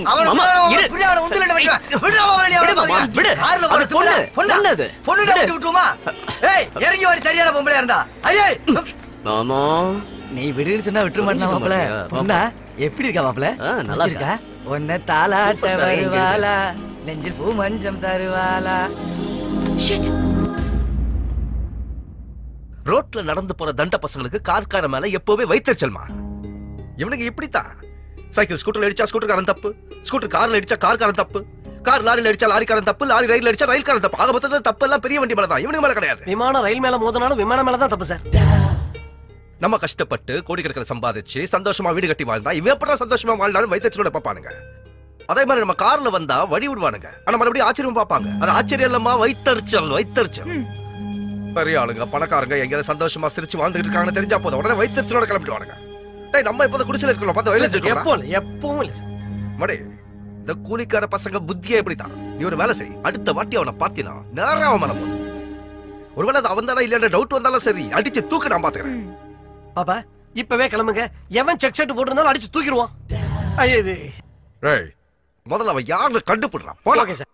அவன மாமா, இரு. புரிய அவன உந்தில வைக்க விடுடா அவன விடு, மாமா, விடு. கார்ல போற அது பொண்ணு, பொண்ணு பொண்ணு அது. பொண்ணு விடு. விட்டு விட்டுமா ஏய் இறங்கி வாடி சரியான பொம்பளையா இருந்தா ஐயே மாமா நீ விடுன்னு சொன்னா விட்டுற மாட்டா புரிஞ்சுக்க மாப்ள மாட்டியா? பொண்ணா எப்படி இருக்கா மாப்ள ஆ, நல்லா இருக்கா. உன்னை தாலாட்ட Super star, எங்க வருவாளா நெஞ்சில் பூ மஞ்சம் தருவாளா ரோட்ல நடந்து போற தண்ட பசங்களுக்கு கார்கார மேல எப்பவுமே வைத்தறிச்சல்மா இவனுக்கு இப்படித்தான் சைக்கிள் ஸ்கூட்டர்ல அடிச்சா ஸ்கூட்டர்காரன் தப்பு ஸ்கூட்டர் கார்ல அடிச்சா கார்காரன் தப்பு கார் லாரில அடிச்சா லாரிக்காரன் தப்பு லாரி ரயில்ல அடிச்சா ரயில்காரன் தப்பு ஆக மொத்தத்துல தப்பு எல்லாம் பெரிய வண்டி மேல தான் இவனுக்கு மேல கிடையாது விமானம் ரயில் மேல மோதினாலும் விமானம் மேல தான் தப்பு சார் நம்ம கஷ்டப்பட்டு கோடிக்கணக்கில் சம்பாதிச்சு சந்தோஷமா வீடு கட்டி வாழ்ந்தா இவன் எப்படா சந்தோஷமா வாழ்ந்தாலும் வைத்தறிச்சலோட பார்ப்பானுங்க அதே மாதிரி நம்ம கார்ல வந்தா வழி விடுவானுங்க ஆனா மறுபடியும் ஆச்சரியம் பார்ப்பாங்க அது ஆச்சரியம் இல்லம்மா வைத்தறிச்சல் வைத்தறிச்சல் பெரிய ஆளுங்க பணக்காரங்க எங்கேயாவது சந்தோஷமா சிரிச்சு வாழ்ந்துட்டு இருக்காங்கன்னு தெரிஞ்சா போதும் உடனே வைத்தறிச்சலோட கிளம்பிடுவானுங்க டேய் நம்ம இப்ப குடிசையில இருக்கோம் பார்த்து வயலேஜ் எப்போ இருக்கோம் இல்ல, எப்பவும் இல்ல சார். மடே இந்த கூலிக்கார பசங்க புத்தியே இப்படித்தான் நீ ஒரு வேலை செய் அடுத்த வாட்டி அவனை பார்த்தீனா நேரம் அவன் மேல போதும் ஒருவேளை அது அவன் தானே இல்லைன்ற டவுட் வந்தாலும் சரி அடிச்சு தூக்க நான் பாத்துக்கிறேன் பாப்பா இப்பவே கிளம்புங்க எவன் செக் ஷர்ட் போட்டிருந்தாலும் அடிச்சு தூக்கிடுவான் ஐயா இது ஏய் முதல்ல அவன் யாருன்னு கண்டுபிடுறான் போலாம் ஓகே சார்